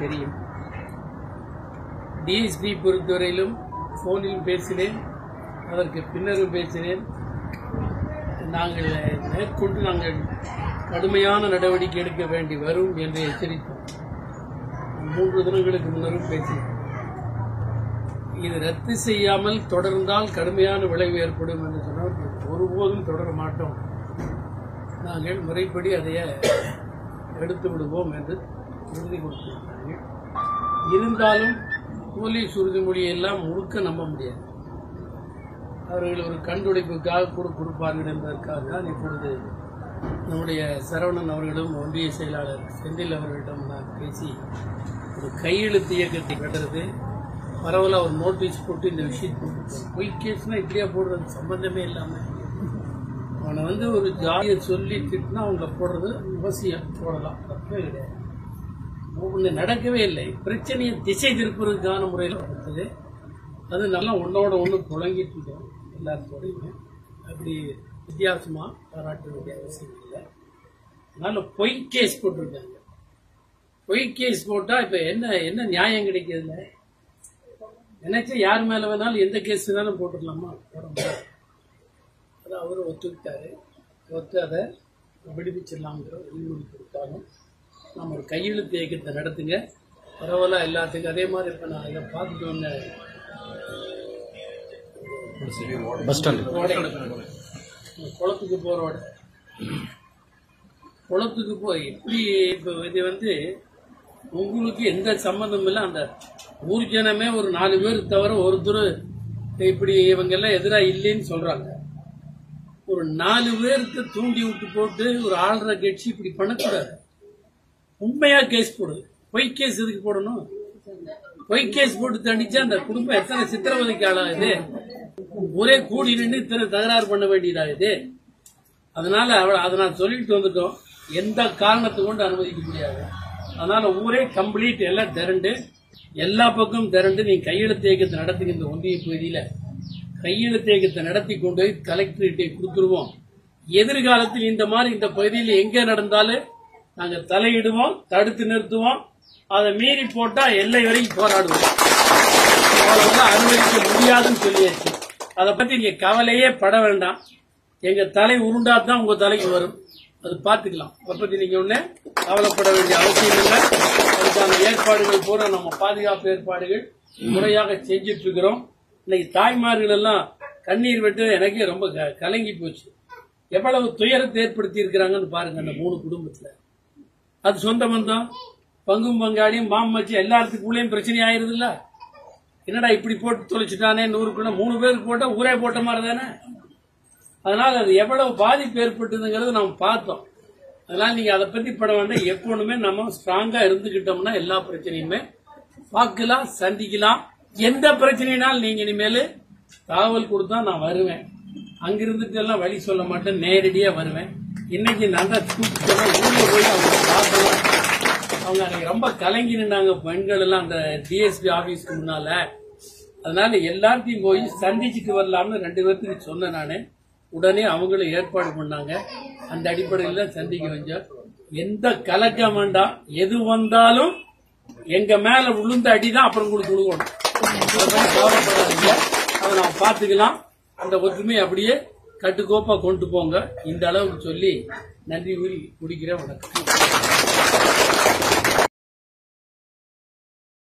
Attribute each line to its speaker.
Speaker 1: தெரியும் டிஎஸ்பி பொறுத்தவரையிலும் ஃபோனில் பேசினேன் அதற்கு பின்னரும் பேசினேன் நாங்கள் மேற்கொண்டு நாங்கள் கடுமையான நடவடிக்கை எடுக்க வேண்டி வரும் என்று எச்சரித்தோம் மூன்று தினங்களுக்கு முன்னரும் பேசினேன் இது ரத்து செய்யாமல் தொடர்ந்தால் கடுமையான விளைவு ஏற்படும் என்று சொன்னால் ஒருபோதும் தொடர மாட்டோம் நாங்கள் முறைப்படி அதைய எடுத்து விடுவோம் என்று உறுதி கொடுத்திருக்கிறார்கள் இருந்தாலும் போலீஸ் உறுதிமொழியை எல்லாம் முழுக்க நம்ப முடியாது அவர்கள் ஒரு கண்டுடைப்புக்காக கூட கொடுப்பார்கள் என்பதற்காக தான் இப்பொழுது நம்முடைய சரவணன் அவர்களும் ஒன்றிய செயலாளர் செந்தில் அவர்களிடம் நான் பேசி ஒரு கையெழுத்து இயக்கத்தை கட்டுறது பரவலாக ஒரு நோட்டீஸ் போட்டு இந்த விஷயத்தை போட்டுருக்கோம் பொய் கேஸ்னா இப்படியா போடுறது சம்பந்தமே இல்லாமல் அவனை வந்து ஒரு ஜாதியை சொல்லி திட்டினா அவங்க போடுறது அவசியம் போடலாம் தப்பே கிடையாது ஒன்று நடக்கவே இல்லை பிரச்சனையை திசை திருப்புறதுக்கான முறையில் நடந்தது அது நல்லா ஒன்னோட ஒன்று புழங்கிட்டு இருக்கோம் எல்லாத்தோடையுமே அப்படி வித்தியாசமாக பாராட்ட வேண்டிய அவசியம் இல்லை அதனால பொய் கேஸ் போட்டிருக்காங்க பொய் கேஸ் போட்டால் இப்போ என்ன என்ன நியாயம் கிடைக்கிறதுல நினைச்சா யார் மேலே வேணாலும் எந்த கேஸ் வேணாலும் போட்டுடலாமா போட முடியாது அதை அவர் ஒத்துக்கிட்டாரு ஒத்து அதை விடுவிச்சிடலாங்கிற உறுதிமொழி கொடுத்தாலும் நம்ம ஒரு கையெழுத்து இயக்கத்தை நடத்துங்க பரவாயில்ல எல்லாத்துக்கும் அதே மாதிரி இப்போ நான் இதை பார்த்துட்டு வந்தேன்
Speaker 2: பஸ் ஸ்டாண்டு
Speaker 1: ஓடை. குளத்துக்கு போகிற ஓடை குளத்துக்கு போய் எப்படி இப்போ இது வந்து உங்களுக்கு எந்த சம்மந்தம் இல்லை அந்த ஊர் ஜனமே ஒரு நாலு பேர் தவிர ஒருத்தர் இப்படி இவங்க எல்லாம் எதிராக இல்லைன்னு சொல்றாங்க ஒரு நாலு பேருக்கு தூண்டி விட்டு போட்டு ஒரு ஆள்ற கட்சி இப்படி பண்ணக்கூடாது உண்மையா கேஸ் போடு பொய் கேஸ் எதுக்கு போடணும் பொய் கேஸ் போட்டு தண்டிச்சா அந்த குடும்பம் எத்தனை சித்திரவதைக்கு ஆளாகுது ஒரே கூடி நின்று இத்தனை தகராறு பண்ண வேண்டியதாகுது அதனால அவ- அதை நான் சொல்லிட்டு வந்துட்டோம் எந்த காரணத்தை கொண்டு அனுமதிக்க முடியாது அதனால ஊரே கம்ப்ளீட் எல்லாம் திரண்டு எல்லா பக்கமும் திரண்டு நீ கையெழுத்து இயக்கத்தை நடத்துங்க இந்த ஒன்றிய பகுதியில கையெழுத்து இயக்கத்தை நடத்தி கொண்டு போய் கலெக்டர்கிட்ட கொடுத்துருவோம் எதிர்காலத்தில் இந்த மாதிரி இந்த பகுதியில் எங்க நடந்தாலும் நாங்க தலையிடுவோம் தடுத்து நிறுத்துவோம் அதை மீறி போட்டா எல்லை வரைக்கும் போராடுவோம் அவ்வளவுதான் அனுமதிக்க முடியாதுன்னு சொல்லியாச்சு அதை பத்தி நீங்க கவலையே பட வேண்டாம் எங்க தலை உருண்டா தான் உங்க தலைக்கு வரும் அது பார்த்துக்கலாம் அதை பத்தி நீங்க ஒண்ணு கவலைப்பட வேண்டிய அவசியம் இல்லை அதுக்கான ஏற்பாடுகள் பூரா நம்ம பாதுகாப்பு ஏற்பாடுகள் முறையாக செஞ்சிட்டு இருக்கிறோம் இன்னைக்கு தாய்மார்கள் எல்லாம் கண்ணீர் விட்டு எனக்கே ரொம்ப க- கலங்கி போச்சு எவ்வளவு துயரத்தை ஏற்படுத்தி இருக்கிறாங்கன்னு பாருங்க அந்த மூணு குடும்பத்துல அது சொந்த பந்தம் பங்கும் பங்காளியும் மாமச்சி எல்லாத்துக்குள்ளேயும் பிரச்சனை ஆயிருதுல்ல என்னடா இப்படி போட்டு தொலைச்சிட்டானே நூறுக்குள்ள மூணு பேருக்கு போட்டா ஊரே போட்ட மாதிரி தானே அதனால அது எவ்வளவு பாதிப்பு ஏற்பட்டதுங்கிறது நம்ம பார்த்தோம் அதனால நீங்க அதை பத்தி பட வேண்டாம் எப்பொழுதுமே நம்ம ஸ்ட்ராங்கா இருந்துகிட்டோம்னா எல்லா பிரச்சனையுமே பார்க்கலாம் சந்திக்கலாம் எந்த பிரச்சனைனாலும் நீங்க இனிமேல் தகவல் கொடுத்தா நான் வருவேன் அங்கிருந்துட்டு எல்லாம் வழி சொல்ல மாட்டேன் நேரடியா வருவேன் இன்னைக்கு நல்லா தூக்கிட்டு ஊர்ல போய் அவங்க பார்க்கலாம் அவங்க அன்னைக்கு ரொம்ப கலங்கி நின்னாங்க பெண்கள் எல்லாம் அந்த டிஎஸ்பி ஆபீஸ்க்கு முன்னால அதனால எல்லாத்தையும் போய் சந்திச்சுட்டு வரலாம்னு ரெண்டு பேர்த்துக்கு சொன்னேன் நானு உடனே அவங்களும் ஏற்பாடு பண்ணாங்க அந்த அடிப்படையில் தான் சந்திக்க வச்சோம் எந்த கலக்கம் வேண்டாம் எது வந்தாலும் எங்க மேல விழுந்த அடிதான் அப்புறம் உங்களுக்கு விழுகணும் அதை பத்தி கவலைப்படாதீங்க அதை நம்ம பார்த்துக்கலாம் அந்த ஒற்றுமை அப்படியே கட்டுக்கோப்பா கொண்டு போங்க இந்த அளவுக்கு சொல்லி நன்றி கூறி முடிக்கிறேன் வணக்கம்